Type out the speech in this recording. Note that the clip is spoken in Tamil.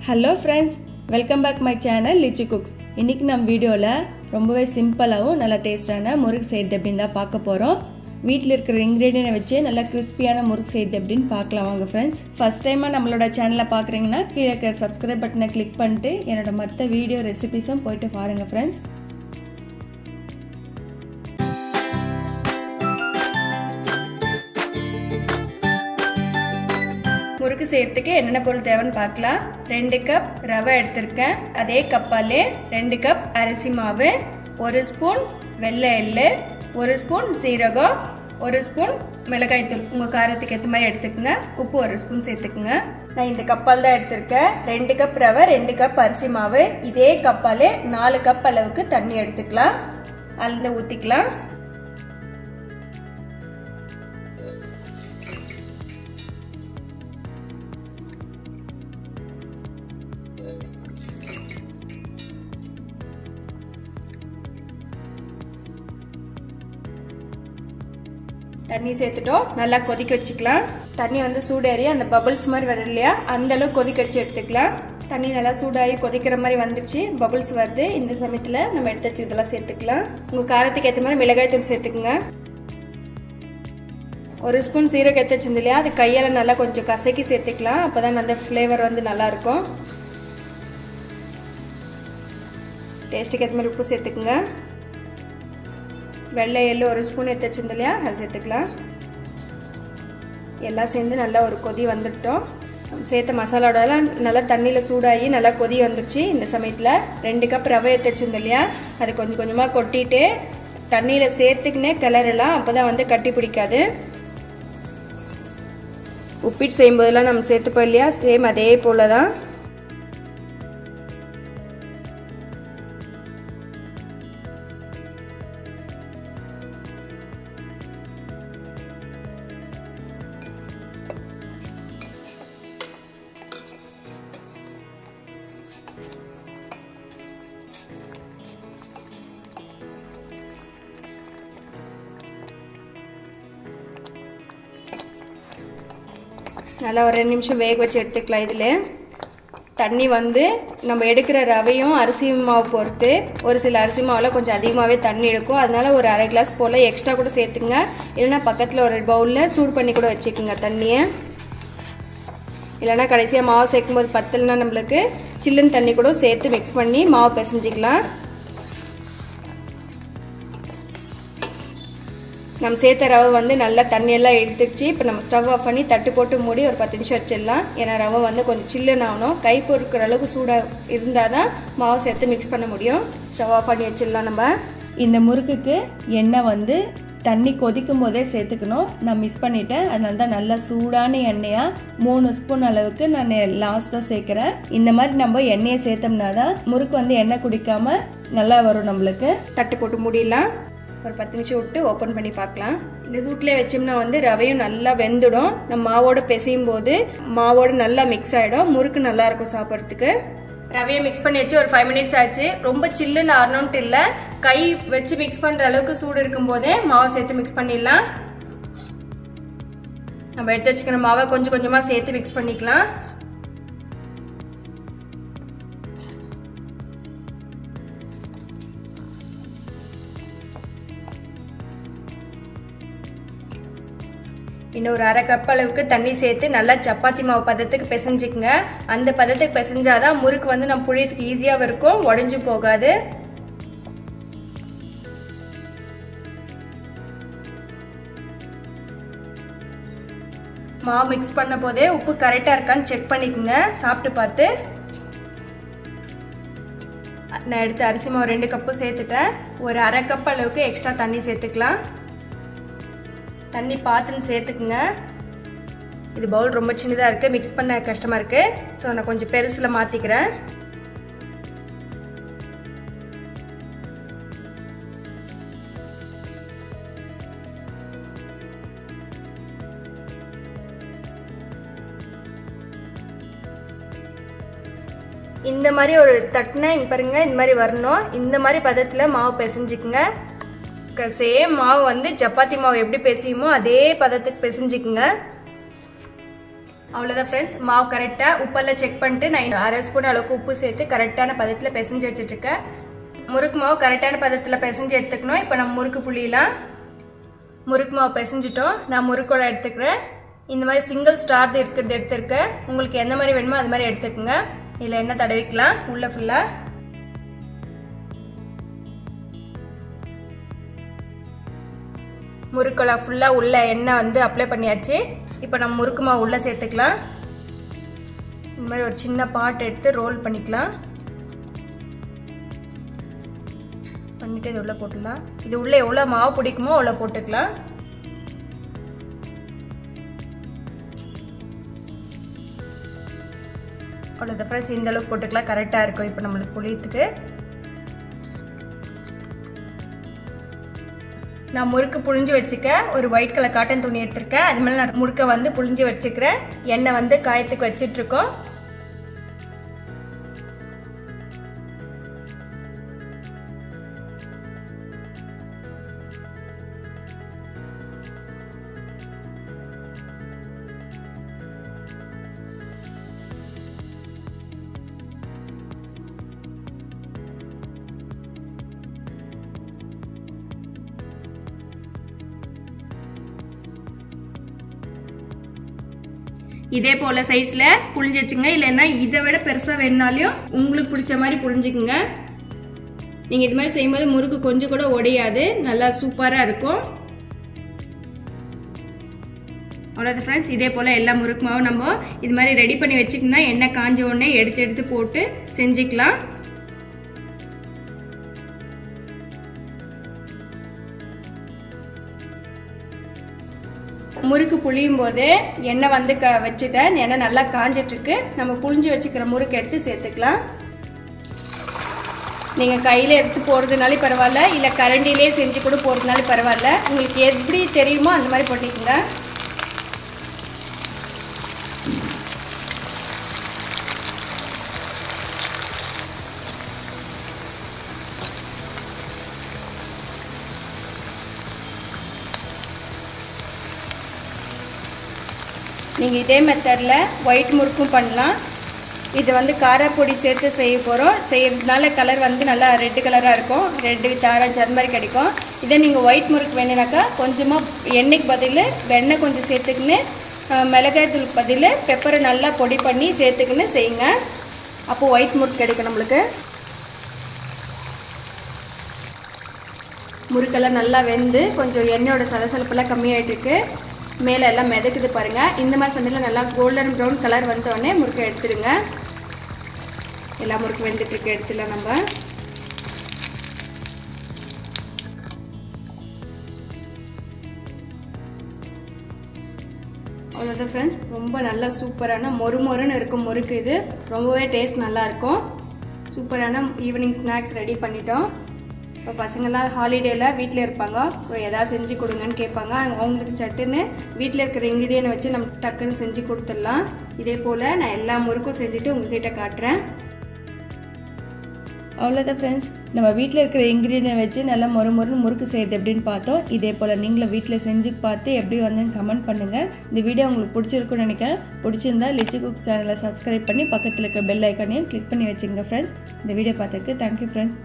hello friends welcome back my channel Lichi Cooks இன்றைக்கி நம்ம வீடியோவில் ரொம்பவே சிம்பிளாகவும் நல்லா டேஸ்டான முறுக்கு செய்யுது அப்படின்னு தான் பார்க்க போகிறோம் வீட்டில் இருக்கிற இன்க்ரீடியனை வச்சு நல்லா கிறிஸ்பியான முறுக்கு செய்யுது அப்படின்னு பார்க்கலாம் வாங்க ஃப்ரெண்ட்ஸ் ஃபஸ்ட் டைமாக நம்மளோட சேனலை பார்க்குறீங்கன்னா கீழே இருக்கிற சப்ஸ்கிரைப் பட்டனை கிளிக் பண்ணிட்டு என்னோட மற்ற வீடியோ ரெசிபிஸும் போயிட்டு பாருங்கள் ஃப்ரெண்ட்ஸ் முறுக்கு செய்யறதுக்கு என்னென்ன பொருள் தேவைன்னு பார்க்கலாம் ரெண்டு கப் ரவை எடுத்திருக்கேன் அதே கப்பாலே ரெண்டு கப் அரிசி மாவு ஒரு ஸ்பூன் வெள்ளை எள்ளு ஒரு ஸ்பூன் சீரகம் ஒரு ஸ்பூன் மிளகாய்த்தூள் உங்கள் காரத்துக்கு ஏற்ற மாதிரி எடுத்துக்கோங்க உப்பு ஒரு ஸ்பூன் சேர்த்துக்குங்க நான் இந்த கப்பால் தான் எடுத்திருக்கேன் ரெண்டு கப் ரவை ரெண்டு கப் அரிசி மாவு இதே கப்பாலே நாலு கப் அளவுக்கு தண்ணி எடுத்துக்கலாம் அளந்து ஊற்றிக்கலாம் தண்ணி சேர்த்துட்டோம் நல்லா கொதிக்க வச்சுக்கலாம் தண்ணி வந்து சூடேறி அந்த பபிள்ஸ் மாதிரி வரும் இல்லையா அந்த அளவுக்கு கொதிக்க வச்சு எடுத்துக்கலாம் தண்ணி நல்லா சூடாகி கொதிக்கிற மாதிரி வந்துச்சு பபிள்ஸ் வருது இந்த சமயத்தில் நம்ம எடுத்து வச்சு இதெல்லாம் சேர்த்துக்கலாம் உங்கள் காரத்துக்கு ஏற்ற மாதிரி மிளகாய் தூள் சேர்த்துக்குங்க ஒரு ஸ்பூன் சீரகம் எடுத்து வச்சிருந்து இல்லையா அது கையால் நல்லா கொஞ்சம் கசக்கி சேர்த்துக்கலாம் அப்போ தான் அந்த ஃப்ளேவர் வந்து நல்லாயிருக்கும் டேஸ்ட்டுக்கு ஏற்ற மாதிரி உப்பு சேர்த்துக்குங்க வெள்ளை எள்ளு ஒரு ஸ்பூன் எடுத்து வச்சிருந்து இல்லையா அது சேர்த்துக்கலாம் எல்லாம் சேர்ந்து நல்லா ஒரு கொதி வந்துட்டோம் சேர்த்த மசாலாவோடலாம் நல்லா தண்ணியில் சூடாகி நல்லா கொதி வந்துடுச்சு இந்த சமயத்தில் ரெண்டு கப் ரவை எடுத்து வச்சிருந்து இல்லையா அது கொஞ்சம் கொஞ்சமாக கொட்டிட்டு தண்ணியில் சேர்த்துக்கினே கிளறலாம் அப்போ தான் வந்து கட்டி பிடிக்காது உப்பிட்டு செய்யும்போதெல்லாம் நம்ம சேர்த்துப்போம் இல்லையா சேம் அதே போல் தான் நல்லா ஒரு ரெண்டு நிமிஷம் வேக வச்சு எடுத்துக்கலாம் இதில் தண்ணி வந்து நம்ம எடுக்கிற ரவையும் அரிசி மாவு பொறுத்து ஒரு சில அரிசி மாவில் கொஞ்சம் அதிகமாகவே தண்ணி எடுக்கும் அதனால ஒரு அரை கிளாஸ் போல் எக்ஸ்ட்ரா கூட சேர்த்துங்க இல்லைன்னா பக்கத்தில் ஒரு பவுலில் சூடு பண்ணி கூட வச்சுக்கோங்க தண்ணியை இல்லைன்னா கடைசியாக மாவு சேர்க்கும் போது பத்தலைன்னா நம்மளுக்கு சில்லுன்னு தண்ணி கூட சேர்த்து மிக்ஸ் பண்ணி மாவு பிசைஞ்சிக்கலாம் நம்ம சேர்த்த ரவை வந்து நல்லா தண்ணியெல்லாம் எடுத்துச்சு இப்போ நம்ம ஸ்டவ் ஆஃப் பண்ணி தட்டு போட்டு மூடி ஒரு பத்து நிமிஷம் வச்சிடலாம் ஏன்னா ரவை வந்து கொஞ்சம் சில்லுன்னு ஆகணும் கை பொறுக்கிற அளவுக்கு சூடாக இருந்தால் தான் மாவு சேர்த்து மிக்ஸ் பண்ண முடியும் ஸ்டவ் ஆஃப் பண்ணி வச்சிடலாம் நம்ம இந்த முறுக்குக்கு எண்ணெய் வந்து தண்ணி கொதிக்கும் போதே சேர்த்துக்கணும் நான் மிஸ் பண்ணிட்டேன் அதனால தான் நல்லா சூடான எண்ணெயாக மூணு ஸ்பூன் அளவுக்கு நான் லாஸ்ட்டாக சேர்க்குறேன் இந்த மாதிரி நம்ம எண்ணெயை சேர்த்தோம்னா தான் முறுக்கு வந்து எண்ணெய் குடிக்காமல் நல்லா வரும் நம்மளுக்கு தட்டு போட்டு மூடிடலாம் ஒரு பத்து நிமிஷம் விட்டு ஓப்பன் பண்ணி பார்க்கலாம் இந்த சூட்லேயே வச்சோம்னா வந்து ரவையும் நல்லா வெந்துடும் நம்ம மாவோட பிசையும் போது மாவோட நல்லா மிக்ஸ் ஆகிடும் முறுக்கு நல்லா இருக்கும் சாப்பிட்றதுக்கு ரவையை மிக்ஸ் பண்ணி வச்சு ஒரு ஃபைவ் மினிட்ஸ் ஆச்சு ரொம்ப சில்லுன்னு ஆறணுன்ட்டு இல்லை கை வச்சு மிக்ஸ் பண்ணுற அளவுக்கு சூடு இருக்கும் போதே மாவை சேர்த்து மிக்ஸ் பண்ணிடலாம் நம்ம எடுத்து வச்சுக்கிற மாவை கொஞ்சம் கொஞ்சமாக சேர்த்து மிக்ஸ் பண்ணிக்கலாம் இன்னும் ஒரு அரை கப் அளவுக்கு தண்ணி சேர்த்து நல்லா சப்பாத்தி மாவு பதத்துக்கு பிசைஞ்சிக்கங்க அந்த பதத்துக்கு பிசைஞ்சாதான் முறுக்கு வந்து நம்ம புழியத்துக்கு ஈஸியாகவும் இருக்கும் உடஞ்சி போகாது மாவு மிக்ஸ் பண்ண போதே உப்பு கரெக்டாக இருக்கான்னு செக் பண்ணிக்கோங்க சாப்பிட்டு பார்த்து நான் எடுத்து அரிசி மாவு ரெண்டு கப்பு சேர்த்துட்டேன் ஒரு அரை கப் அளவுக்கு எக்ஸ்ட்ரா தண்ணி சேர்த்துக்கலாம் தண்ணி பார்த்துன்னு சேர்த்துக்குங்க இது பவுல் ரொம்ப சின்னதாக இருக்குது மிக்ஸ் பண்ண கஷ்டமாக இருக்குது ஸோ நான் கொஞ்சம் பெருசில் மாற்றிக்கிறேன் இந்த மாதிரி ஒரு தட்டினா இங்கே பாருங்க இந்த மாதிரி வரணும் இந்த மாதிரி பதத்தில் மாவு பிசைஞ்சிக்குங்க சேம் மாவு வந்து சப்பாத்தி மாவு எப்படி பிசையுமோ அதே பதத்துக்கு பிசைஞ்சிக்குங்க அவ்வளோதான் ஃப்ரெண்ட்ஸ் மாவு கரெக்டாக உப்பெல்லாம் செக் பண்ணிட்டு நான் அரை ஸ்பூன் அளவுக்கு உப்பு சேர்த்து கரெக்டான பதத்தில் பிசைஞ்சு வச்சுட்ருக்கேன் முறுக்கு மாவு கரெக்டான பதத்தில் பிசைஞ்சு எடுத்துக்கணும் இப்போ நம்ம முறுக்கு புளியெலாம் முறுக்கு மாவு பிசைஞ்சிட்டோம் நான் முறுக்கோட எடுத்துக்கிறேன் இந்த மாதிரி சிங்கிள் ஸ்டார் இருக்கிறது எடுத்துருக்கேன் உங்களுக்கு எந்த மாதிரி வேணுமோ அது மாதிரி எடுத்துக்கோங்க இதில் எண்ணெய் தடவிக்கலாம் உள்ளே ஃபுல்லாக முறுக்கெல்லாம் ஃபுல்லாக உள்ள எண்ணெய் வந்து அப்ளை பண்ணியாச்சு இப்போ நம்ம முறுக்கு மாவு உள்ளே சேர்த்துக்கலாம் இந்த மாதிரி ஒரு சின்ன பாட் எடுத்து ரோல் பண்ணிக்கலாம் பண்ணிட்டு இது உள்ளே போட்டுடலாம் இது உள்ளே எவ்வளோ மாவு பிடிக்குமோ அவ்வளோ போட்டுக்கலாம் அவ்வளோதான் ஃப்ரெண்ட்ஸ் இந்த அளவுக்கு போட்டுக்கலாம் கரெக்டாக இருக்கும் இப்போ நம்மளுக்கு புளியத்துக்கு நான் முறுக்கு புழிஞ்சு வச்சுக்க ஒரு ஒயிட் கலர் காட்டன் துணி எடுத்திருக்கேன் அது மேலே நான் முறுக்கை வந்து புழிஞ்சு வச்சுக்கிறேன் எண்ணெய் வந்து காயத்துக்கு வச்சிட்ருக்கோம் இதே போல் சைஸில் புழிஞ்சு வச்சுங்க இல்லைன்னா இதை விட பெருசாக வேணுனாலையும் உங்களுக்கு பிடிச்ச மாதிரி புழிஞ்சுக்குங்க நீங்கள் இது மாதிரி செய்யும்போது முறுக்கு கொஞ்சம் கூட உடையாது நல்லா சூப்பராக இருக்கும் அவ்வளோது ஃப்ரெண்ட்ஸ் இதே போல் எல்லா முறுக்கு மாவும் நம்ம இது மாதிரி ரெடி பண்ணி வச்சுக்கணும்னா எண்ணெய் காஞ்ச உடனே எடுத்து எடுத்து போட்டு செஞ்சுக்கலாம் முறுக்கு புளியும் போது எண்ணெய் வந்து க வச்சுட்டேன் எண்ணெய் நல்லா காஞ்சிட்ருக்கு நம்ம புளிஞ்சு வச்சுக்கிற முறுக்கு எடுத்து சேர்த்துக்கலாம் நீங்கள் கையில் எடுத்து போடுறதுனாலும் பரவாயில்ல இல்லை கரண்டிலே செஞ்சு கூட போடுறதுனாலும் பரவாயில்ல உங்களுக்கு எப்படி தெரியுமோ அந்த மாதிரி போட்டிக்கோங்க நீங்கள் இதே மெத்தடில் ஒயிட் முறுக்கும் பண்ணலாம் இது வந்து காரப்பொடி சேர்த்து செய்ய போகிறோம் செய்யறதுனால கலர் வந்து நல்லா ரெட்டு கலராக இருக்கும் ரெட்டு வித் ஆரஞ்சு அது மாதிரி கிடைக்கும் இதே நீங்கள் ஒயிட் முறுக்கு வேணுனாக்கா கொஞ்சமாக எண்ணெய்க்கு பதில் வெண்ணெய் கொஞ்சம் சேர்த்துக்கின்னு மிளகாய் தூளுக்கு பதில் பெப்பரை நல்லா பொடி பண்ணி சேர்த்துக்கின்னு செய்யுங்க அப்போது ஒயிட் முறுக்கு கிடைக்கும் நம்மளுக்கு முறுக்கெல்லாம் நல்லா வெந்து கொஞ்சம் எண்ணெயோட சலசலப்பெல்லாம் கம்மியாயிட்டு இருக்கு மேலே எல்லாம் மிதக்குது பாருங்கள் இந்த மாதிரி சமயத்தில் நல்லா கோல்டன் ப்ரௌன் கலர் வந்தோடனே முறுக்கை எடுத்துடுங்க எல்லா முறுக்கு வெந்துட்டுருக்கு எடுத்துடலாம் நம்ம அவ்வளோதான் ஃப்ரெண்ட்ஸ் ரொம்ப நல்லா சூப்பரான மொறு மொறுன்னு இருக்கும் முறுக்கு இது ரொம்பவே டேஸ்ட் நல்லாயிருக்கும் சூப்பரான ஈவினிங் ஸ்நாக்ஸ் ரெடி பண்ணிட்டோம் இப்போ பசங்கள்லாம் ஹாலிடேயில் வீட்டில் இருப்பாங்க ஸோ எதாவது செஞ்சு கொடுங்கன்னு கேட்பாங்க அவங்களுக்கு சட்டுன்னு வீட்டில் இருக்கிற இன்க்ரீடியன்ட் வச்சு நம்ம டக்குன்னு செஞ்சு கொடுத்துடலாம் இதே போல் நான் எல்லா முறுக்கும் செஞ்சுட்டு உங்ககிட்ட காட்டுறேன் அவ்வளோதான் ஃப்ரெண்ட்ஸ் நம்ம வீட்டில் இருக்கிற இன்க்ரீடியன்ட் வச்சு நல்லா மொறு மொறுன்னு முறுக்கு செய்யுது எப்படின்னு பார்த்தோம் இதே போல் நீங்களும் வீட்டில் செஞ்சு பார்த்து எப்படி வந்து கமெண்ட் பண்ணுங்கள் இந்த வீடியோ உங்களுக்கு பிடிச்சிருக்குன்னு நினைக்கிறேன் பிடிச்சிருந்தா லிச்சி குக்ஸ் சேனலை சப்ஸ்கிரைப் பண்ணி பக்கத்தில் இருக்க பெல் ஐக்கானையும் கிளிக் பண்ணி வச்சுங்க ஃப்ரெண்ட்ஸ் இந்த வீடியோ பார்த்ததுக்கு தேங்க்யூ ஃப்ரெண்ட்ஸ்